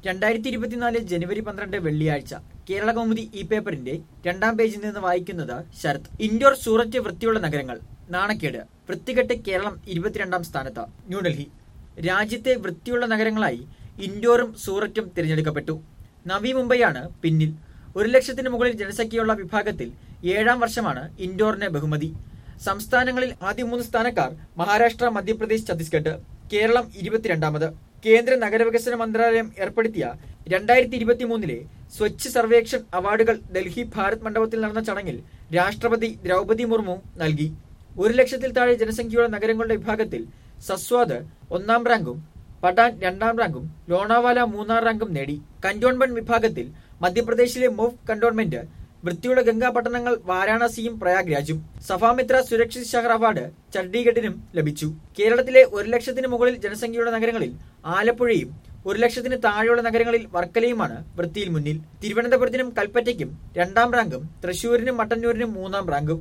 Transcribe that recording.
രണ്ടായിരത്തി ഇരുപത്തിനാല് ജനുവരി പന്ത്രണ്ട് വെള്ളിയാഴ്ച കേരള കൗമുദി ഈ പേപ്പറിന്റെ രണ്ടാം പേജിൽ നിന്ന് വായിക്കുന്നത് ശരത് ഇൻഡോർ സൂററ്റ് വൃത്തിയുള്ള നഗരങ്ങൾ നാണക്കേട് വൃത്തികെട്ട് കേരളം ഇരുപത്തിരണ്ടാം സ്ഥാനത്ത് ന്യൂഡൽഹി രാജ്യത്തെ വൃത്തിയുള്ള നഗരങ്ങളായി ഇൻഡോറും സൂററ്റും തിരഞ്ഞെടുക്കപ്പെട്ടു നവി മുംബൈയാണ് പിന്നിൽ ഒരു ലക്ഷത്തിന് മുകളിൽ ജനസംഖ്യയുള്ള വിഭാഗത്തിൽ ഏഴാം വർഷമാണ് ഇൻഡോറിന് ബഹുമതി സംസ്ഥാനങ്ങളിൽ ആദ്യ മൂന്ന് സ്ഥാനക്കാർ മഹാരാഷ്ട്ര മധ്യപ്രദേശ് ഛത്തീസ്ഗഡ് കേരളം ഇരുപത്തിരണ്ടാമത് കേന്ദ്ര നഗരവികസന മന്ത്രാലയം ഏർപ്പെടുത്തിയ രണ്ടായിരത്തി ഇരുപത്തിമൂന്നിലെ സ്വച്ഛ് സർവേക്ഷൺ അവാർഡുകൾ ഡൽഹി ഭാരത് മണ്ഡപത്തിൽ നടന്ന ചടങ്ങിൽ രാഷ്ട്രപതി ദ്രൗപതി മുർമു നൽകി ഒരു ലക്ഷത്തിൽ താഴെ ജനസംഖ്യയുള്ള നഗരങ്ങളുടെ വിഭാഗത്തിൽ സസ്വാദ് ഒന്നാം റാങ്കും പഠാൻ രണ്ടാം റാങ്കും ലോണാവാല മൂന്നാം റാങ്കും നേടി കന്റോൺമെന്റ് വിഭാഗത്തിൽ മധ്യപ്രദേശിലെ മുഫ് കന്റോൺമെന്റ് വൃത്തിയുള്ള ഗംഗാ പട്ടണങ്ങൾ വാരാണസിയും പ്രയാഗ്രാജും സഫാമിത്ര സുരക്ഷിത് ഷഹർ അവാർഡ് ചണ്ഡീഗഡിനും ലഭിച്ചു കേരളത്തിലെ ഒരു ലക്ഷത്തിന് മുകളിൽ ജനസംഖ്യയുള്ള നഗരങ്ങളിൽ ആലപ്പുഴയും ഒരു ലക്ഷത്തിന് താഴെയുള്ള നഗരങ്ങളിൽ വർക്കലയുമാണ് വൃത്തിയിൽ മുന്നിൽ തിരുവനന്തപുരത്തിനും കൽപ്പറ്റയ്ക്കും രണ്ടാം റാങ്കും തൃശൂരിനും മട്ടന്നൂരിനും മൂന്നാം റാങ്കും